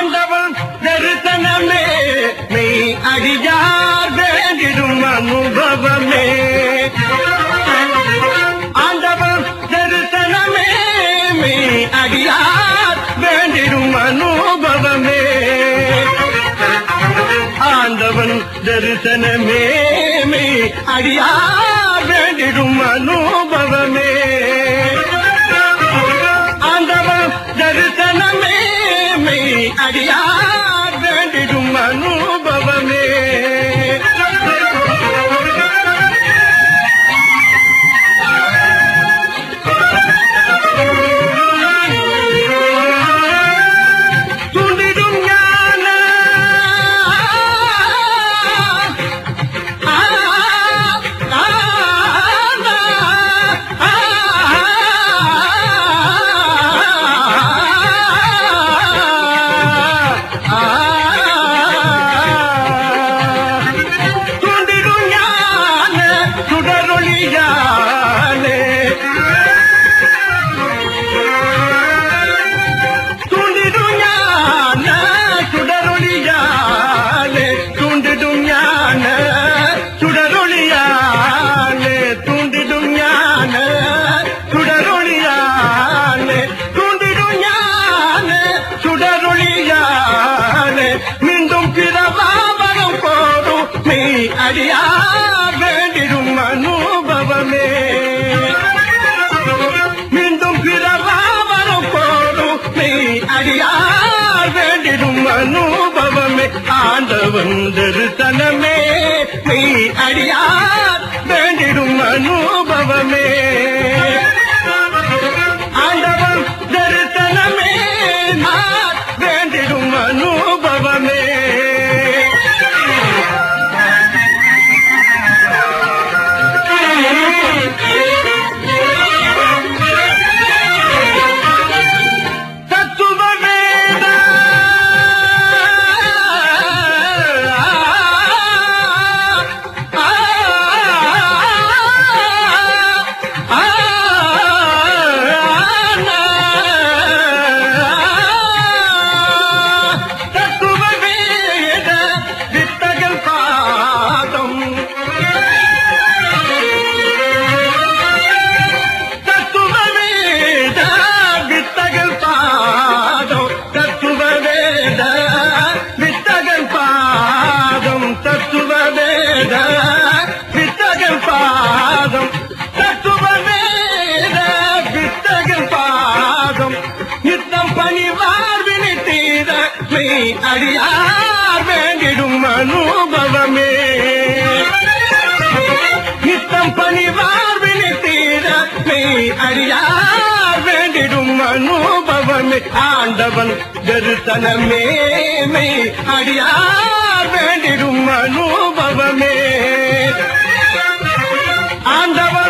ஆண்டவன் தரிசனமே மெய் அடியார் வேண்டிடும் அனுபவமே ஆண்டவன் தரிசனமே மெய் அடியார் வேண்டிடும் அனுபவமே ஆண்டவன் தரிசனமே மெய் அடியார் வேண்டிடும் அனுபவமே ஆண்டவன் தரிசனமே மெய் அடியார் வேண்டிடும் அனுபவமே துண்டிடும் ஞான ஆ, ஆ, ஆ, துண்டிடும் ஞான சுடரொளியானே துண்டிடும் ஞான சுடரொளியாலே துண்டிடும் ஞான சுடரொளியாலே துண்டிடும் ஞான சுடரொளியாலே துண்டிடும் ஞான சுடரொளியாலே மீண்டும் பிறவாவரம் போடும் நீ அடியா வேண்டிடும் அனுபவமே மீண்டும் பிறவாவரம் போடும் நீ அடியார் வேண்டிடும் அனுபவமே ஆண்டவன் தரிசனமே நீ அடியார் வேண்டிடும் அனுபவமே ஆண்டவன் தரிசனமே நான் வேண்டிடும் அனுபவமே தத்துவ வேத தத்துவ வேத வித்தகல் பாதம் தத்துவ வேத வித்தகல் பாதம் தத்துவ வேத வித்தகல் பாதம் தத்துவ வேத வித்தகல் பாதம் தத்துவ வேத வித்தகல் பாதம் நித்தம் பணிவார் வினை தீர மெய் அடியார் வேண்டிடும் அனுபவமே நித்தம் பணிவார் வினை தீர மெய் அடியார் வேண்டிடும் அனுபவமே ஆண்டவன் தரிசனமே மெய் அடியார் வேண்டிடும் அனுபவமே ஆண்டவன்